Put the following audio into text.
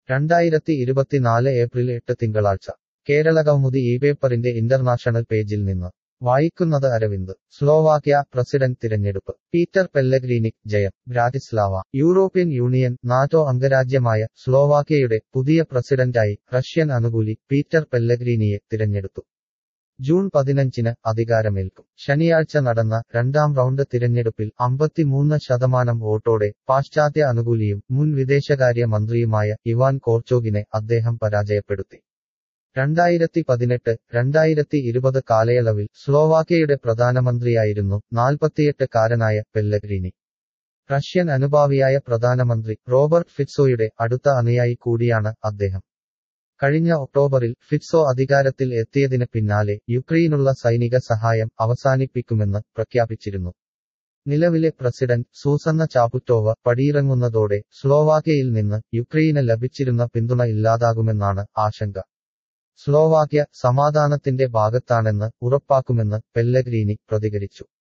രണ്ടായിരത്തി ഇരുപത്തിനാല് ഏപ്രിൽ എട്ട് തിങ്കളാഴ്ച കേരളകൗമുദി ഈ പേപ്പറിന്റെ ഇന്റർനാഷണൽ പേജിൽ നിന്ന് വായിക്കുന്നത് അരവിന്ദ് സ്ലോവാക്യ പ്രസിഡന്റ് തിരഞ്ഞെടുപ്പ് പീറ്റർ പെല്ലഗ്രീനിക് ജയം ബ്രാറ്റിസ്ലാവ യൂറോപ്യൻ യൂണിയൻ നാറ്റോ അംഗരാജ്യമായ സ്ലോവാക്യയുടെ പുതിയ പ്രസിഡന്റായി റഷ്യൻ അനുകൂലി പീറ്റർ പെല്ലഗ്രീനിയെ തിരഞ്ഞെടുത്തു ജൂൺ പതിനഞ്ചിന് അധികാരമേൽക്കും ശനിയാഴ്ച നടന്ന രണ്ടാം റൗണ്ട് തിരഞ്ഞെടുപ്പിൽ അമ്പത്തിമൂന്ന് ശതമാനം വോട്ടോടെ പാശ്ചാത്യ അനുകൂലിയും മുൻ വിദേശകാര്യ മന്ത്രിയുമായ ഇവാൻ കോർച്ചോഗിനെ അദ്ദേഹം പരാജയപ്പെടുത്തി രണ്ടായിരത്തി പതിനെട്ട് രണ്ടായിരത്തി ഇരുപത് കാലയളവിൽ സ്ലോവാക്യയുടെ പ്രധാനമന്ത്രിയായിരുന്നു നാൽപ്പത്തിയെട്ട് കാരനായ പെല്ലഗ്രീനി റഷ്യൻ അനുഭാവിയായ പ്രധാനമന്ത്രി റോബർട്ട് ഫിറ്റ്സോയുടെ അടുത്ത അനുയായി കൂടിയാണ് അദ്ദേഹം കഴിഞ്ഞ ഒക്ടോബറിൽ ഫിറ്റ്സോ അധികാരത്തിൽ എത്തിയതിന് പിന്നാലെ യുക്രൈനുള്ള സൈനിക സഹായം അവസാനിപ്പിക്കുമെന്ന് പ്രഖ്യാപിച്ചിരുന്നു നിലവിലെ പ്രസിഡന്റ് സൂസന്ന ചാപുറ്റോവ പടിയിറങ്ങുന്നതോടെ സ്ലോവാക്യയിൽ നിന്ന് യുക്രൈന് ലഭിച്ചിരുന്ന പിന്തുണ ഇല്ലാതാകുമെന്നാണ് ആശങ്ക സ്ലോവാക്യ സമാധാനത്തിന്റെ ഭാഗത്താണെന്ന് ഉറപ്പാക്കുമെന്ന് പെല്ലഗ്രീനി പ്രതികരിച്ചു